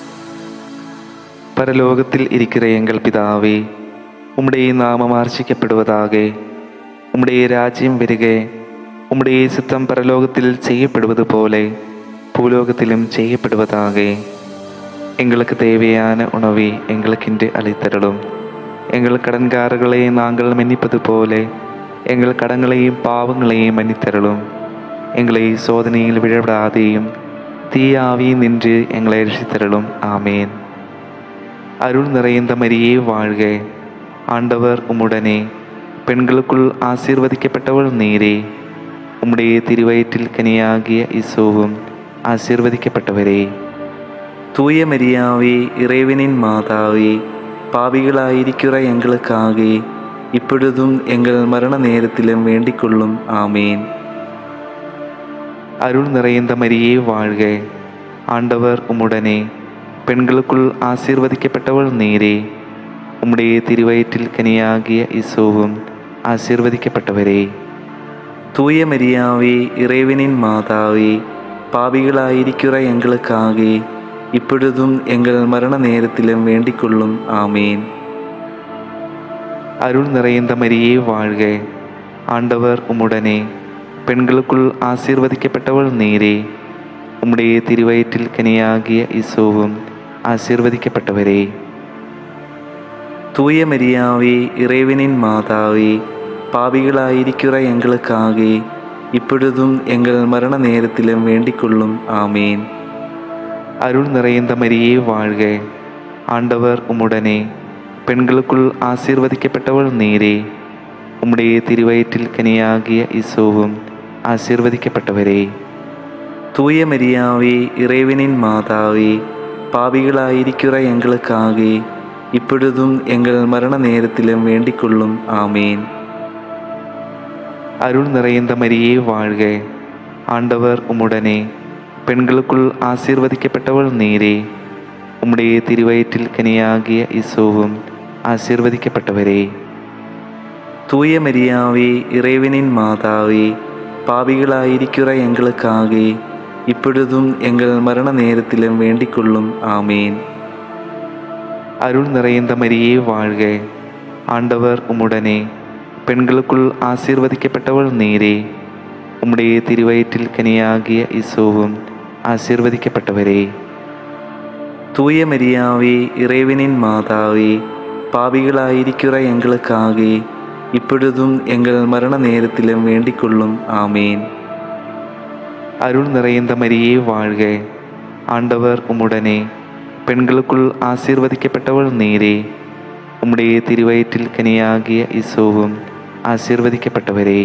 பரலோகத்தில் இருக்கிற எங்கள் பிதாவே உம்முடைய நாமம் ஆர்ச்சிக்கப்படுவதாக உம்முடைய ராஜ்யம் வருக உம்முடைய சித்தம் பரலோகத்தில் செய்யப்படுவது போல பூலோகத்திலும் செய்யப்படுவதாக எங்களுக்கு தேவையான உணவை எங்களுக்கு இன்று அளித்தருளும் எங்கள் கடன்காரர்களை நாங்கள் மன்னிப்பது போல எங்கள் கடன்களையும் பாவங்களையும் மன்னித்தருளும் எங்களை சோதனையில் விழவிடாதேயும் தீயாவி நின்று எங்களை ரசித்தருளும் ஆமேன் அருள் நிறைந்த மரியே வாழ்க ஆண்டவர் உம்முடனே பெண்களுக்குள் ஆசீர்வதிக்கப்பட்டவள் நீரே உம்முடைய திருவயிற்றில் கனியாகிய இசோவும் ஆசீர்வதிக்கப்பட்டவரே தூய மரியாவே இறைவனின் மாதாவே பாவிகளாயிருக்கிற எங்களுக்காக இப்பொழுதும் எங்கள் மரண நேரத்திலும் வேண்டிக் கொள்ளும் ஆமேன் அருள் நிறைந்த மரியே வாழ்க ஆண்டவர் உம்முடனே பெண்களுக்குள் ஆசீர்வதிக்கப்பட்டவள் நீரே உம்முடைய திருவயிற்றில் கனியாகிய இசோவும் ஆசீர்வதிக்கப்பட்டவரே தூய மரியாவே இறைவனின் மாதாவே பாவிகளாயிருக்கிற எங்களுக்காக இப்பொழுதும் எங்கள் மரண நேரத்திலும் வேண்டிக் கொள்ளும் ஆமேன் அருள் நிறைந்த மரியே வாழ்க ஆண்டவர் உம்முடனே பெண்களுக்குள் ஆசீர்வதிக்கப்பட்டவள் நீரே உம்முடைய திருவயிற்றில் கனியாகிய இசோவும் ஆசீர்வதிக்கப்பட்டவரே தூய மரியாவே இறைவனின் மாதாவே பாவிகளாயிருக்கிற எங்களுக்காக இப்பொழுதும் எங்கள் மரண நேரத்திலும் வேண்டிக் கொள்ளும் ஆமேன் அருள் நிறைந்த மரியே வாழ்க ஆண்டவர் உம்முடனே பெண்களுக்குள் ஆசீர்வதிக்கப்பட்டவள் நீரே உம்முடைய திருவயிற்றில் கனியாகிய இசோவும் ஆசீர்வதிக்கப்பட்டவரே தூய மரியாவே இறைவனின் மாதாவே பாவிகளாயிருக்கிற எங்களுக்காக இப்பொழுதும் எங்கள் மரண நேரத்திலும் வேண்டிக் கொள்ளும் ஆமேன் அருள் நிறைந்த மரியே வாழ்க ஆண்டவர் உம்முடனே பெண்களுக்குள் ஆசீர்வதிக்கப்பட்டவள் நீரே உம்முடைய திருவயிற்றில் கனியாகிய இசோவும் ஆசீர்வதிக்கப்பட்டவரே தூய மரியாவே இறைவனின் மாதாவே பாவிகளாயிருக்கிற எங்களுக்காக இப்பொழுதும் எங்கள் மரண நேரத்திலும் வேண்டிக் கொள்ளும் ஆமேன் அருள் நிறைந்த மரியே வாழ்க ஆண்டவர் உம்முடனே பெண்களுக்குள் ஆசீர்வதிக்கப்பட்டவள் நீரே உம்முடைய திருவயிற்றில் கனியாகிய இசோவும் ஆசீர்வதிக்கப்பட்டவரே தூய மரியாவே இறைவனின் மாதாவே பாவிகளாயிருக்கிற எங்களுக்காக இப்பொழுதும் எங்கள் மரண நேரத்திலும் வேண்டிக் கொள்ளும் ஆமேன் அருள் நிறைந்த மரியே வாழ்க ஆண்டவர் உம்முடனே பெண்களுக்குள் ஆசீர்வதிக்கப்பட்டவள் நீரே உம்முடைய திருவயிற்றில் கனியாகிய இசோவும் ஆசீர்வதிக்கப்பட்டவரே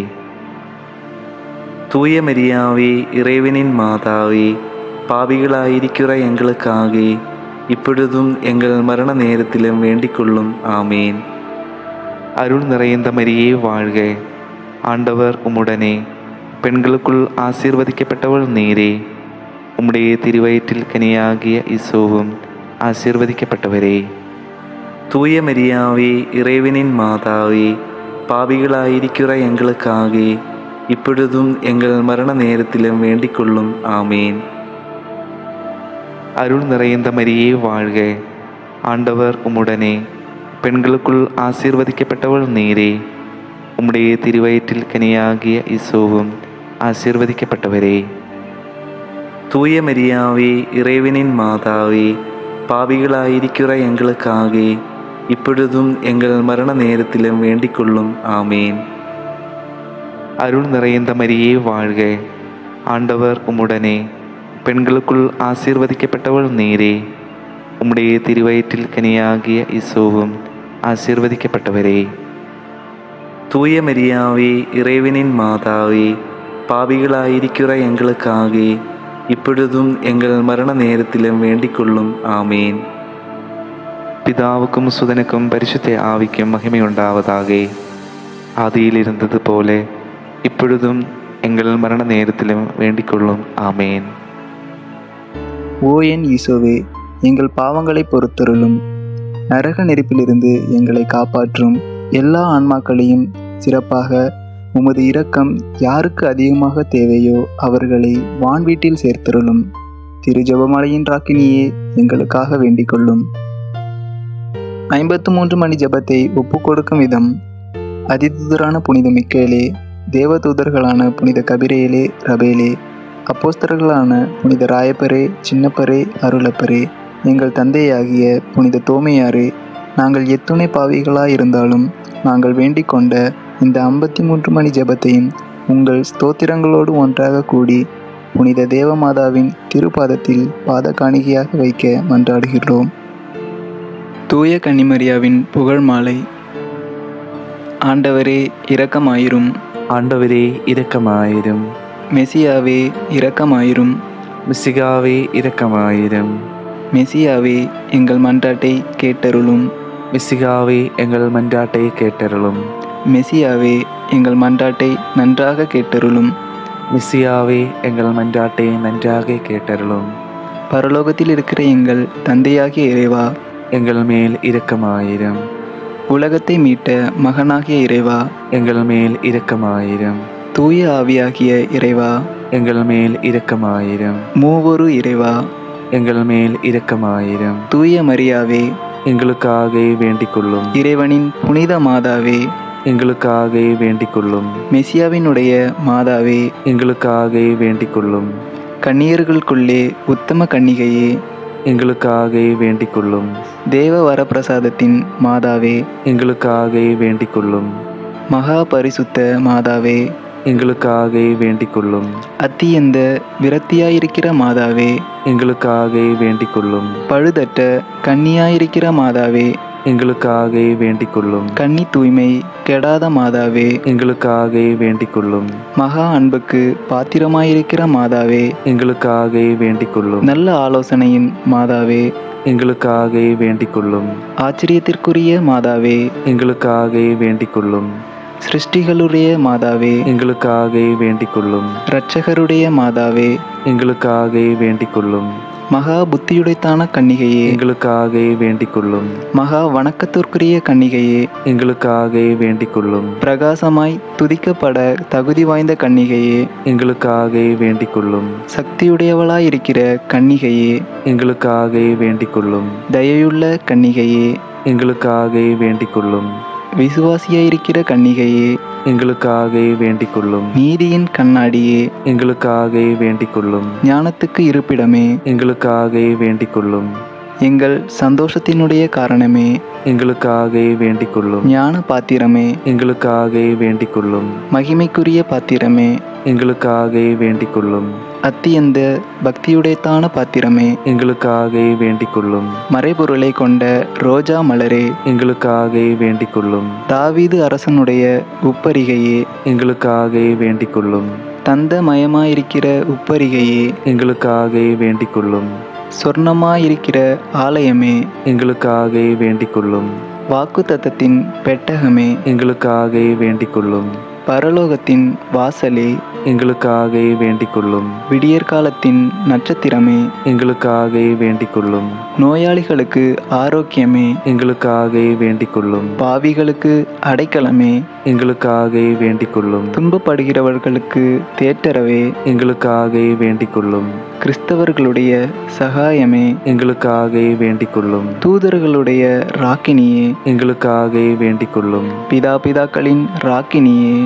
தூய மரியாவே இறைவனின் மாதாவே பாவிகளாயிருக்கிற எங்களுக்காக இப்பொழுதும் எங்கள் மரண நேரத்திலும் வேண்டிக் கொள்ளும் ஆமேன் அருள் நிறைந்த மரியே வாழ்க ஆண்டவர் உம்முடனே பெண்களுக்குள் ஆசீர்வதிக்கப்பட்டவள் நீரே உம்முடைய திருவயிற்றில் கனியாகிய இசோவும் ஆசீர்வதிக்கப்பட்டவரே தூய மரியாவே இறைவனின் மாதாவே பாவிகளாயிருக்கிற எங்களுக்காக இப்பொழுதும் எங்கள் மரண நேரத்திலும் வேண்டிக் கொள்ளும் ஆமேன் அருள் நிறைந்த மரியே வாழ்க ஆண்டவர் உம்முடனே பெண்களுக்குள் ஆசீர்வதிக்கப்பட்டவள் நீரே உம்முடைய திருவயிற்றில் கனியாகிய இசோவும் ஆசீர்வதிக்கப்பட்டவரே தூய மரியாவே இறைவனின் மாதாவே பாவிகளாயிருக்கிற எங்களுக்காக இப்பொழுதும் எங்கள் மரண நேரத்திலும் வேண்டிக்கொள்ளும் ஆமேன் அருள் நிறைந்த மரியே வாழ்க ஆண்டவர் உம்முடனே பெண்களுக்குள் ஆசீர்வதிக்கப்பட்டவள் நீரே உம்முடைய திருவயிற்றில் கனியாகிய இசோவும் ஆசீர்வதிக்கப்பட்டவரே தூய மரியாவே இறைவனின் மாதாவே பாவிகளாயிருக்கிற எங்களுக்காக இப்பொழுதும் எங்கள் மரண நேரத்திலும் வேண்டிக்கொள்ளும் ஆமேன் பிதாவுக்கும் சுதனுக்கும் பரிசுத்த ஆவிக்கும் மகிமையுண்டாவதாக ஆதியில் இருந்தது போல இப்பொழுதும் எங்கள் மரண நேரத்திலும் வேண்டிக்கொள்ளும் ஆமேன் ஓ என் ஈசோவே எங்கள் பாவங்களை பொறுத்தருளும் நரக நெருப்பிலிருந்து எங்களை காப்பாற்றும் எல்லா ஆன்மாக்களையும் சிறப்பாக உமது இரக்கம் யாருக்கு அதிகமாக தேவையோ அவர்களை வான்வீட்டில் சேர்த்தருளும் திரு ஜெபமலையின் ராக்கினியே எங்களுக்காக வேண்டிக் கொள்ளும் ஐம்பத்து மூன்று மணி ஜெபத்தை ஒப்புக்கொடுக்கும் விதம் அதிதூதரான புனித மிக்கேலே தேவதூதர்களான புனித கபிரேலே ரபேலே அப்போஸ்தலர்களான புனித ராயப்பரே சின்னப்பரே அருளப்பரே எங்கள் தந்தையாகிய புனித தோமையாரே நாங்கள் எத்துணை பாவிகளாய் இருந்தாலும் நாங்கள் வேண்டிக் கொண்ட இந்த ஐம்பத்தி மூன்று மணி ஜெபத்தையும் உங்கள் ஸ்தோத்திரங்களோடு ஒன்றாக கூடி புனித தேவமாதாவின் திருப்பாதத்தில் பாத காணிகையாக வைக்க மன்றாடுகிறோம் தூய கன்னிமரியாவின் புகழ் மாலை ஆண்டவரே இரக்கமாயிரும் ஆண்டவரே இரக்கமாயிரும் மெசியாவே இரக்கமாயிரும் மிசிகாவே இரக்கமாயிரும் மெசியாவே எங்கள் மன்றாட்டை கேட்டருளும் மிசிகாவே எங்கள் மன்றாட்டை கேட்டருளும் மெசியாவே எங்கள் மன்றாட்டை நன்றாக கேட்டருளும் மிசியாவே எங்கள் மன்றாட்டை நன்றாக கேட்டருளும் பரலோகத்தில் இருக்கிற எங்கள் தந்தையாகிய இறைவா எங்கள் மேல் இரக்கமாயிரும் உலகத்தை மீட்ட மகனாகிய இறைவா எங்கள் மேல் இரக்கமாயிரும் தூய ஆவியாகிய இறைவா எங்கள் மேல் இரக்கமாயிரும் மூவொரு இறைவா எங்கள் மேல் இரக்கமாயிரும் தூய மரியாவே எங்களுக்காக வேண்டிக் கொள்ளும் இறைவனின் புனித மாதாவே எங்களுக்காக வேண்டிக் கொள்ளும் மெசியாவினுடைய மாதாவே எங்களுக்காக வேண்டிக் கொள்ளும் கன்னியர்களுக்குள்ளே உத்தம கன்னிகையே எங்களுக்காக வேண்டிக் கொள்ளும் தேவ வரப்பிரசாதத்தின் மாதாவே எங்களுக்காக வேண்டிக் கொள்ளும் மகா பரிசுத்த மாதாவே எங்களுக்காக வேண்டிக் கொள்ளும் அத்தியந்த விரக்தியாயிருக்கிற மாதாவே எங்களுக்காக வேண்டிக் கொள்ளும் பழுதற்ற கன்னியாயிருக்கிற மாதாவே எங்களுக்காக வேண்டிக் கொள்ளும் கன்னி தூய்மை கெடாத மாதாவே எங்களுக்காக வேண்டிக் கொள்ளும் மகா அன்புக்கு பாத்திரமாயிருக்கிற மாதாவே எங்களுக்காக வேண்டிக் கொள்ளும் நல்ல ஆலோசனையின் மாதாவே எங்களுக்காக வேண்டிக் கொள்ளும் ஆச்சரியத்திற்குரிய மாதாவே எங்களுக்காக வேண்டிக் கொள்ளும் சிருஷ்டிகளுடைய மாதாவே எங்களுக்காக வேண்டிக் கொள்ளும் இரட்சகருடைய மாதாவே எங்களுக்காக வேண்டிக் கொள்ளும் மகா புத்தியுடைத்தான கன்னிகையே எங்களுக்காக வேண்டிக் கொள்ளும் மகா வணக்கத்திற்குரிய கன்னிகையே எங்களுக்காக வேண்டிக் கொள்ளும் பிரகாசமாய் துதிக்கப்பட தகுதி வாய்ந்த கன்னிகையே எங்களுக்காக வேண்டிக் கொள்ளும் சக்தியுடையவளாயிருக்கிற கன்னிகையே எங்களுக்காக வேண்டிக் கொள்ளும் தயையுள்ள கன்னிகையே எங்களுக்காக வேண்டிக் கொள்ளும் விசுவாசியாயிருக்கிற கன்னிகையே எங்களுக்காக வேண்டிக் கொள்ளும் நீதியின் கண்ணாடியே எங்களுக்காக வேண்டிக் கொள்ளும் ஞானத்துக்கு இருப்பிடமே எங்களுக்காக வேண்டிக் கொள்ளும் எங்கள் சந்தோஷத்தினுடைய காரணமே எங்களுக்காக வேண்டிக் கொள்ளும் ஞான பாத்திரமே எங்களுக்காக வேண்டிக் கொள்ளும் மகிமைக்குரிய பாத்திரமே எங்களுக்காக வேண்டிக் கொள்ளும் அத்தியந்த பக்தியுடைத்தான பாத்திரமே எங்களுக்காக வேண்டிக் கொள்ளும் மறைபொருளை கொண்ட ரோஜா மலரே எங்களுக்காக வேண்டிக் கொள்ளும் தாவீது அரசனுடைய உப்பரிகையே எங்களுக்காக வேண்டிக் கொள்ளும் தந்த மயமாயிருக்கிற உப்பரிகையே எங்களுக்காக வேண்டிக் கொள்ளும் சொர்ணமாயிருக்கிற ஆலயமே எங்களுக்காக வேண்டிக் கொள்ளும் வாக்கு தத்தத்தின் பெட்டகமே எங்களுக்காக வேண்டிக் கொள்ளும் பரலோகத்தின் வாசலே எங்களுக்காக வேண்டிக் கொள்ளும் விடியற்காலத்தின் நட்சத்திரமே எங்களுக்காக வேண்டிக் கொள்ளும் நோயாளிகளுக்கு ஆரோக்கியமே எங்களுக்காக வேண்டிக் கொள்ளும் பாவிகளுக்கு அடைக்கலமே எங்களுக்காக வேண்டிக் கொள்ளும் துன்பப்படுகிறவர்களுக்கு தேற்றரவே எங்களுக்காக வேண்டிக் கொள்ளும் கிறிஸ்தவர்களுடைய சகாயமே எங்களுக்காக வேண்டிக் கொள்ளும் தூதர்களுடைய ராக்கினியே எங்களுக்காக வேண்டிக் கொள்ளும் பிதா பிதாக்களின் ராக்கினியே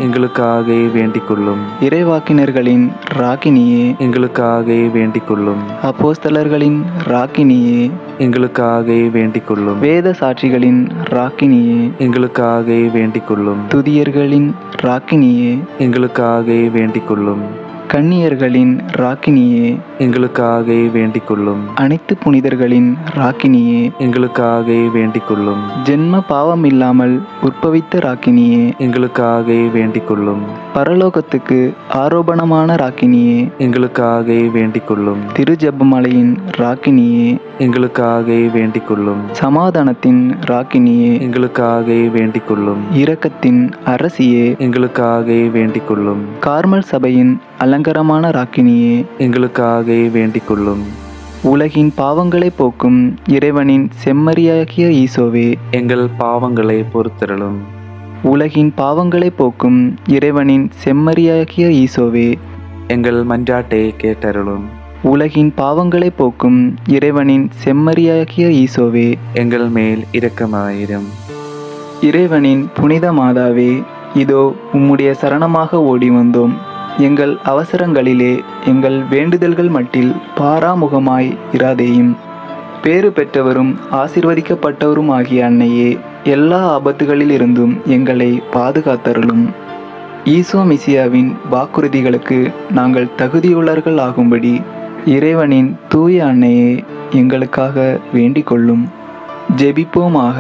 எங்களுக்காக வேண்டிக் கொள்ளும் இறைவாக்கினர்களின் ராக்கினியே எங்களுக்காக வேண்டிக் கொள்ளும் அப்போஸ்தலர்களின் ராக்கினியே எங்களுக்காக வேண்டிக் கொள்ளும் வேத சாட்சிகளின் ராக்கினியே எங்களுக்காக வேண்டிக் கொள்ளும் துதியர்களின் ராக்கினியே எங்களுக்காக வேண்டிக் கொள்ளும் கன்னியர்களின் ராக்கினியே எங்களுக்காக வேண்டிக் கொள்ளும் அனைத்து புனிதர்களின் ராக்கினியே எங்களுக்காக வேண்டிக் கொள்ளும் ஜென்ம பாவமில்லாமல் உற்பவித்த ராக்கினியே எங்களுக்காக வேண்டிக் கொள்ளும் பரலோகத்துக்கு ஆரோபணமான ராக்கினியே எங்களுக்காக வேண்டிக் கொள்ளும் திருஜெபமலையின் ராக்கினியே எங்களுக்காக வேண்டிக் கொள்ளும் சமாதானத்தின் ராக்கினியே எங்களுக்காக வேண்டிக் கொள்ளும் இரக்கத்தின் அரசியே எங்களுக்காக வேண்டிக் கொள்ளும் கார்மல் சபையின் அலங்கரமான ராக்கினியே எங்களுக்காக வேண்டிக் கொள்ளும் உலகின் பாவங்களை போக்கும் இறைவனின் செம்மறியாகிய ஈசோவே எங்கள் பாவங்களை பொறுத்தருளும் உலகின் பாவங்களை போக்கும் இறைவனின் செம்மறியாகிய ஈசோவே எங்கள் மன்றாட்டை கேட்டருளும் உலகின் பாவங்களை போக்கும் இறைவனின் செம்மறியாகிய ஈசோவே எங்கள் மேல் இரக்கமாயிரும் இறைவனின் புனித மாதாவே இதோ உம்முடைய சரணமாக ஓடி வந்தோம் எங்கள் அவசரங்களிலே எங்கள் வேண்டுதல்கள் மட்டில் பாராமுகமாய் இராதேயும் பேறு பெற்றவரும் ஆசிர்வதிக்கப்பட்டவரும் ஆகிய அன்னையே எல்லா ஆபத்துகளிலிருந்தும் எங்களை பாதுகாத்தருளும் ஈசோ மிசியாவின் வாக்குறுதிகளுக்கு நாங்கள் தகுதியுள்ளவர்கள் ஆகும்படி இறைவனின் தூய அன்னையே எங்களுக்காக வேண்டிக் கொள்ளும் ஜெபிப்போமாக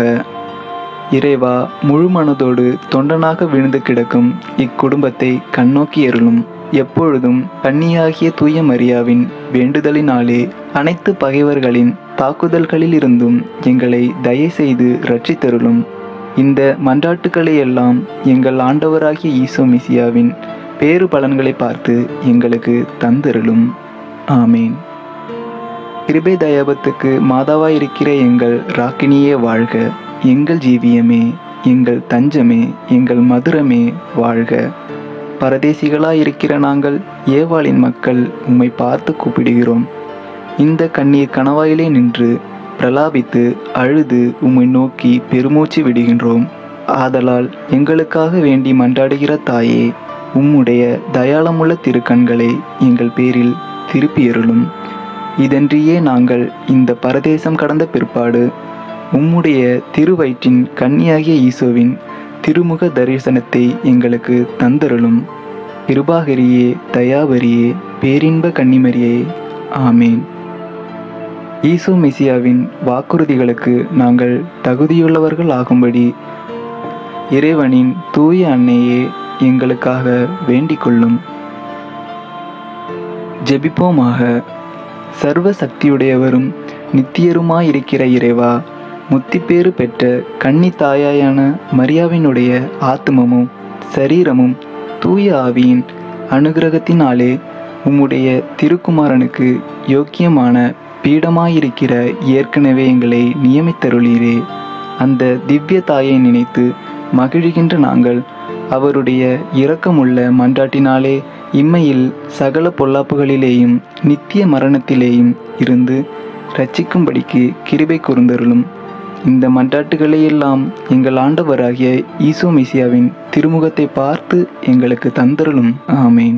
இறைவா முழு மனதோடு தொண்டனாக விழுந்து கிடக்கும் இக்குடும்பத்தை கண்ணோக்கி அருளும் எப்பொழுதும் கன்னியாகிய தூய மரியாவின் வேண்டுதலினாலே அனைத்து பகைவர்களின் தாக்குதல்களில் இருந்தும் எங்களை தயவு செய்து ரட்சித்தருளும் இந்த மன்றாட்டுக்களை எல்லாம் எங்கள் ஆண்டவராகிய ஈசோ மிசியாவின் பேறு பலன்களை பார்த்து எங்களுக்கு தந்தருளும் ஆமேன் கிருபை தயாபத்துக்கு மாதாவாய் இருக்கிற எங்கள் ராக்கினியே வாழ்க எங்கள் ஜீவியமே எங்கள் தஞ்சமே எங்கள் மதுரமே வாழ்க பரதேசிகளாய் இருக்கிற நாங்கள் ஏவாளின் மக்கள் உம்மை பார்த்து கூப்பிடுகிறோம் இந்த கண்ணீர் கணவாயிலே நின்று பிரலாபித்து அழுது உம்மை நோக்கி பெருமூச்சு விடுகின்றோம் ஆதலால் எங்களுக்காக வேண்டி மன்றாடுகிற தாயே உம்முடைய தயாளமுள்ள திருக்கண்களை எங்கள் பேரில் திருப்பியருளும் இதன்றியே நாங்கள் இந்த பரதேசம் கடந்த பிற்பாடு உம்முடைய திருவயிற்றின் கன்னியாகிய ஈசோவின் திருமுக தரிசனத்தை எங்களுக்கு தந்தருளும் கிருபாகரியே தயாவரியே பேரின்ப கன்னிமரியே ஆமேன் ஈசோ மெசியாவின் வாக்குறுதிகளுக்கு நாங்கள் தகுதியுள்ளவர்கள் ஆகும்படி இறைவனின் தூய அன்னையே எங்களுக்காக வேண்டிக் கொள்ளும் ஜெபிப்போமாக சர்வ சக்தியுடையவரும் நித்தியருமாயிருக்கிற இறைவா முத்திப்பேறு பெற்ற கன்னி தாயாயான மரியாவினுடைய ஆத்மமும் சரீரமும் தூய ஆவியின் அனுகிரகத்தினாலே உம்முடைய திருக்குமாரனுக்கு யோக்கியமான பீடமாயிருக்கிற ஏற்கனவே எங்களை நியமித்தருளீரே அந்த திவ்ய தாயை நினைத்து மகிழ்கின்ற நாங்கள் அவருடைய இரக்கமுள்ள மன்றாட்டினாலே இம்மையில் சகல பொல்லாப்புகளிலேயும் நித்திய மரணத்திலேயும் இருந்து ரட்சிக்கும்படிக்கு கிருபை கூர்ந்தருளும் இந்த மன்றாட்டுகளையெல்லாம் எங்கள் ஆண்டவராகிய ஈசோ மிசியாவின் திருமுகத்தை பார்த்து எங்களுக்கு தந்தருளும் ஆமேன்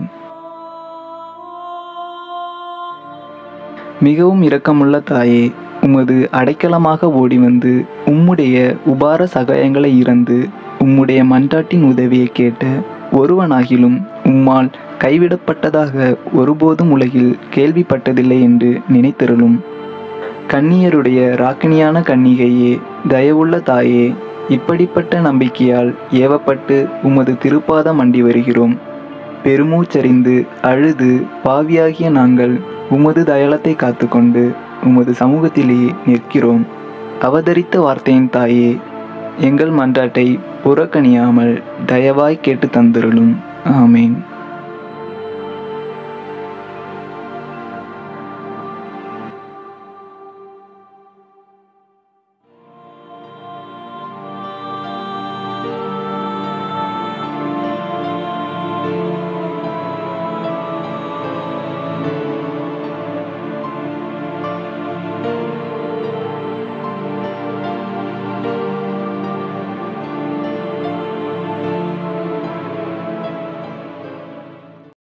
மிகவும் இரக்கமுள்ள தாயே உமது அடைக்கலமாக ஓடி வந்து உம்முடைய உபார சகாயங்களை இறந்து உம்முடைய மன்றாட்டின் உதவியை கேட்ட ஒருவனாகிலும் உம்மால் கைவிடப்பட்டதாக ஒருபோதும் உலகில் கேள்விப்பட்டதில்லை என்று நினைத்தருளும் கன்னியருடைய ராக்கினியான கன்னிகையே தயவுள்ள தாயே இப்படிப்பட்ட நம்பிக்கையால் ஏவப்பட்டு உமது திருப்பாதம் அண்டி வருகிறோம் பெருமூச்சறிந்து அழுது பாவியாகிய நாங்கள் உமது தயலத்தை காத்துக்கொண்டு உமது சமூகத்திலே நிற்கிறோம் அவதரித்த வார்த்தையின் தாயே எங்கள் மன்றாட்டை புறக்கணியாமல் தயவாய் கேட்டு தந்தருளும் ஆமேன்